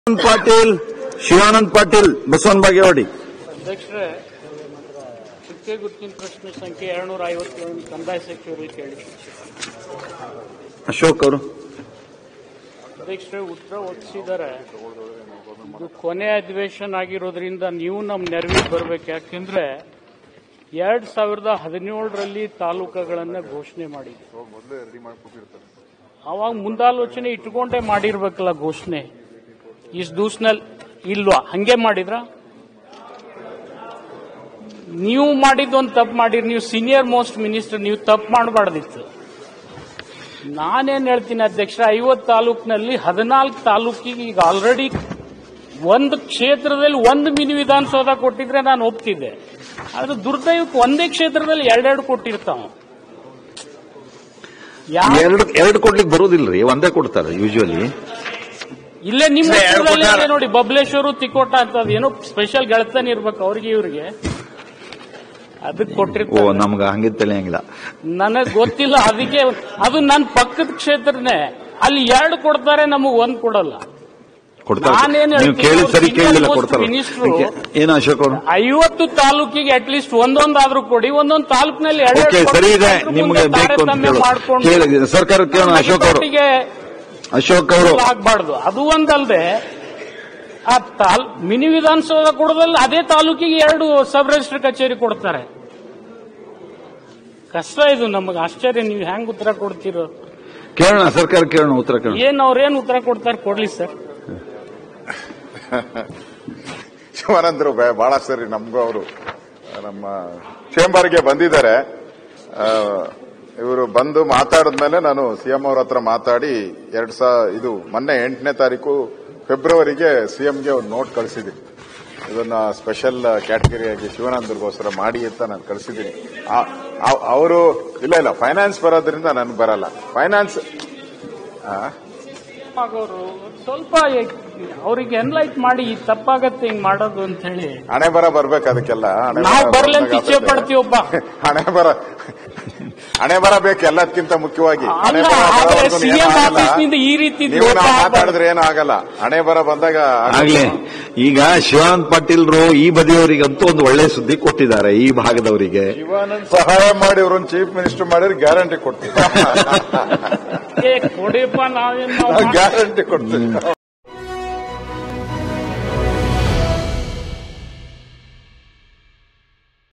ಶಿವಾನಂದ್ ಪಾಟೀಲ್ ಶಿವಾನಂದ್ ಪಾಟೀಲ್ ಬಸವನ ಬಾಗೇವಾಡಿ ಅಧ್ಯಕ್ಷರೇ ಚುಕ್ಕೆ ಗುರುತಿನ ಪ್ರಶ್ನೆ ಸಂಖ್ಯೆ ಎರಡ್ನೂರ ಐವತ್ತೇಳು ಕಂದಾಯ ಸಚಿವರಿಗೆ ಕೇಳಿ ಅಶೋಕ್ ಅವರು ಅಧ್ಯಕ್ಷರೇ ಉತ್ತರ ಒದಗಿಸಿದ್ದಾರೆ ಇದು ಕೊನೆ ಅಧಿವೇಶನ ಆಗಿರೋದ್ರಿಂದ ನೀವು ನಮ್ಮ ನೆರವಿಗೆ ಬರ್ಬೇಕು ಯಾಕೆಂದ್ರೆ ಎರಡ್ ಸಾವಿರದ ಹದಿನೇಳರಲ್ಲಿ ತಾಲೂಕುಗಳನ್ನ ಘೋಷಣೆ ಮಾಡಿದ್ವಿ ಅವಾಗ ಮುಂದಾಲೋಚನೆ ಇಟ್ಕೊಂಡೇ ಮಾಡಿರ್ಬೇಕಲ್ಲ ಘೋಷಣೆ ಇಷ್ಟು ದಿವ್ಸನಲ್ಲಿ ಇಲ್ವಾ ಹಂಗೆ ಮಾಡಿದ್ರ ನೀವು ಮಾಡಿದ್ದೊಂದು ತಪ್ಪು ಮಾಡಿರಿ ನೀವು ಸೀನಿಯರ್ ಮೋಸ್ಟ್ ಮಿನಿಸ್ಟರ್ ನೀವು ತಪ್ಪು ಮಾಡಬಾರ್ದಿತ್ತು ನಾನೇನ್ ಹೇಳ್ತೀನಿ ಅಧ್ಯಕ್ಷ ಐವತ್ತು ತಾಲೂಕಿನಲ್ಲಿ ಹದಿನಾಲ್ಕು ತಾಲೂಕಿಗೆ ಈಗ ಆಲ್ರೆಡಿ ಒಂದು ಕ್ಷೇತ್ರದಲ್ಲಿ ಒಂದು ಮಿನಿ ವಿಧಾನಸೌಧ ಕೊಟ್ಟಿದ್ರೆ ನಾನು ಒಪ್ತಿದ್ದೆ ಆದ್ರೆ ದುರ್ದೈವಕ್ಕೆ ಒಂದೇ ಕ್ಷೇತ್ರದಲ್ಲಿ ಎರಡೆರಡು ಕೊಟ್ಟಿರ್ತಾವ ಯಾ- ಎರಡು ಎರಡು ಕೊಡ್ಲಿಕ್ಕೆ ಬರೋದಿಲ್ರಿ ಒಂದೇ ಕೊಡ್ತಾರೆ ಯೂಶುವಲಿ ಇಲ್ಲೇ ನಿಮ್ಮ ಸರ್, ಎರಡು ಹೆಸರಲ್ಲೇ ಕೊಟ್ಟಾರ. ಇದೆ ನೋಡಿ ಬಬ್ಲೇಶ್ವರು ತಿಕೋಟ ಅಂತ ಅದು ಏನೋ ಸ್ಪೆಷಲ್ ಗೆಳತನ ಇರ್ಬೇಕು ಅವ್ರಿಗೆ ಇವ್ರಿಗೆ ಅದಕ್ಕೆ ಓ ಕೊಟ್ಟಿರ್ತಾರೆ ನಮ್ಗೆ ಹಂಗೆ ತಿಳಿಯಂಗಿಲ್ಲ ನನಗ್ ಗೊತ್ತಿಲ್ಲ ಅದಕ್ಕೆ ಅದು ನನ್ನ ಪಕ್ಕದ ಕ್ಷೇತ್ರನೇ ಅಲ್ಲಿ ಎರಡು ಕೊಡ್ತಾರೆ ನಮಗ್ ಒಂದ್ ಕೊಡಲ್ಲ ಕೊಡ್ತಾರೆ ನಾನೇನ್ ನೀವು ಹೇಳ್ತೀನಿ, ಕೇಳಿ ಸರಿ ಅವ್ರು ಕೇಳಿಲ್ಲ senior ಕೊಡ್ತಾರೆ most minister ಏನು ಅಶೋಕ್ ಅವರು ಐವತ್ತು ತಾಲೂಕಿಗೆ ಅಟ್ಲೀಸ್ಟ್ ಒಂದೊಂದಾದ್ರೂ ಕೊಡಿ ಒಂದೊಂದು ತಾಲೂಕಿನಲ್ಲಿ ಓಕೆ ಸರಿ ಇದೆ ನಿಮ್ಗೆ ಬೇಕು ಅಂತ ಕೇಳು ಕೇಳಿ ಸರ್ಕಾರ ಕೇಳೋಣ ಅಶೋಕ್ ಅವರು ಅಶೋಕ್ ಅವರು ಆಗ್ಬಾರ್ದು ಅದು ಒಂದಲ್ದೆ ಆ ತಾಲ್ ಮಿನಿ ವಿಧಾನಸೌಧ ಕೊಡೋದ್ರಲ್ಲಿ ಅದೇ ತಾಲೂಕಿಗೆ ಎರಡು ಸಬ್ ರಿಜಿಸ್ಟರ್ ಕಚೇರಿ ಕೊಡ್ತಾರೆ ಕಷ್ಟ ಇದು ನಮಗೆ ಆಶ್ಚರ್ಯ ನೀವು ಹೆಂಗ್ ಉತ್ತರ ಕೊಡ್ತೀರೋ ಕೇಳೋಣ ಸರ್ಕಾರ ಕೇಳೋಣ ಉತ್ತರ ಕೇಳೋಣ ಏನ್ ಅವ್ರೇನ್ ಉತ್ತರ ಕೊಡ್ತಾರೆ ಕೊಡ್ಲಿ ಸರ್ ಶಿವಾನಂದರು ಬೆ- ಬಹಳ ಸರಿ ನಮಗೂ ಅವರು ನಮ್ಮ ಚೇಂಬರ್ಗೆ ಬಂದಿದ್ದಾರೆ ಇವರು ಬಂದು ಮಾತಾಡಿದ್ಮೇಲೆ ನಾನು ಸಿಎಂ ಅವ್ರ ಹತ್ರ ಮಾತಾಡಿ ಎರಡ್ ಸಾ ಇದು ಮೊನ್ನೆ ಎಂಟನೇ ತಾರೀಕು ಫೆಬ್ರವರಿಗೆ ಸಿಎಂಗೆ ಒಂದು ನೋಟ್ ಕಳಿಸಿದ್ದೀನಿ ಇದನ್ನ ಸ್ಪೆಷಲ್ ಕ್ಯಾಟಗರಿಯಾಗಿ ಶಿವಾನಂದರಿಗೋಸ್ಕರ ಮಾಡಿ ಅಂತ ನಾನು ಕಳಿಸಿದ್ದೀನಿ ಅವರು ಇಲ್ಲ ಇಲ್ಲ ಫೈನಾನ್ಸ್ ಬರೋದ್ರಿಂದ ನನಗೆ ಬರಲ್ಲ ಫೈನಾನ್ಸ್ ಆಗೋರು ಸ್ವಲ್ಪ ಅವ್ರಿಗೆ ಎನ್ಲೈಟ್ ಮಾಡಿ ಈ ತಪ್ಪಾಗತ್ತೆ ಹಿಂಗ್ ಮಾಡೋದು ಅಂತ ಹೇಳಿ ಹಣೆ ಬರ ಬರ್ಬೇಕು ಅದಕ್ಕೆಲ್ಲ ಹಣೆ ನಾವು ಬರ ಬರ್ಲಿ ಅಂತ ಬಂದಾಗ ಇಚ್ಛೆ ಪಡ್ತೀವಪ್ಪ ಹಣೆ ಬರ ಹಣೆ ಬರ ಬೇಕು ಎಲ್ಲದಕ್ಕಿಂತ ಮುಖ್ಯವಾಗಿ ಹಣೆ ಅಲ್ಲ ಬರ ಆದ್ರೆ ಬರೋವರ್ಗು ಏನೂ ಸಿಎಂ ಆಗಲ್ಲ. ಆಫೀಸ್ನಿಂದ ಈ ರೀತಿ ನೀವು ದ್ರೋಹ ನಾವು ಆಗ್ಬಾರ್ದು. ಮಾತಾಡಿದ್ರೆ ಏನೂ ಆಗಲ್ಲ ಹಣೆ ಬರ ಬಂದಾಗ ಆಗ್ಲಿ ಈಗ ಶಿವಾನಂದ್ ಪಾಟೀಲ್ರು ಈ ಬದಿಯವರಿಗಂತೂ ಒಂದು ಒಳ್ಳೆ ಸುದ್ದಿ ಕೊಟ್ಟಿದ್ದಾರೆ ಈ ಭಾಗದವರಿಗೆ ಶಿವಾನಂದ್ ಸಹಾಯ ಮಾಡಿ ಇವ್ರನ್ನ ಚೀಫ್ ಮಿನಿಸ್ಟರ್ ಮಾಡಿದ್ರೆ ಗ್ಯಾರಂಟಿ ಕೊಡ್ತೀವಿ ಏ, ಕೊಡಿಯಪ್ಪ ನಾವೇನ್ ನಾವು ಗ್ಯಾರಂಟಿ ಕೊಡ್ತೀವಿ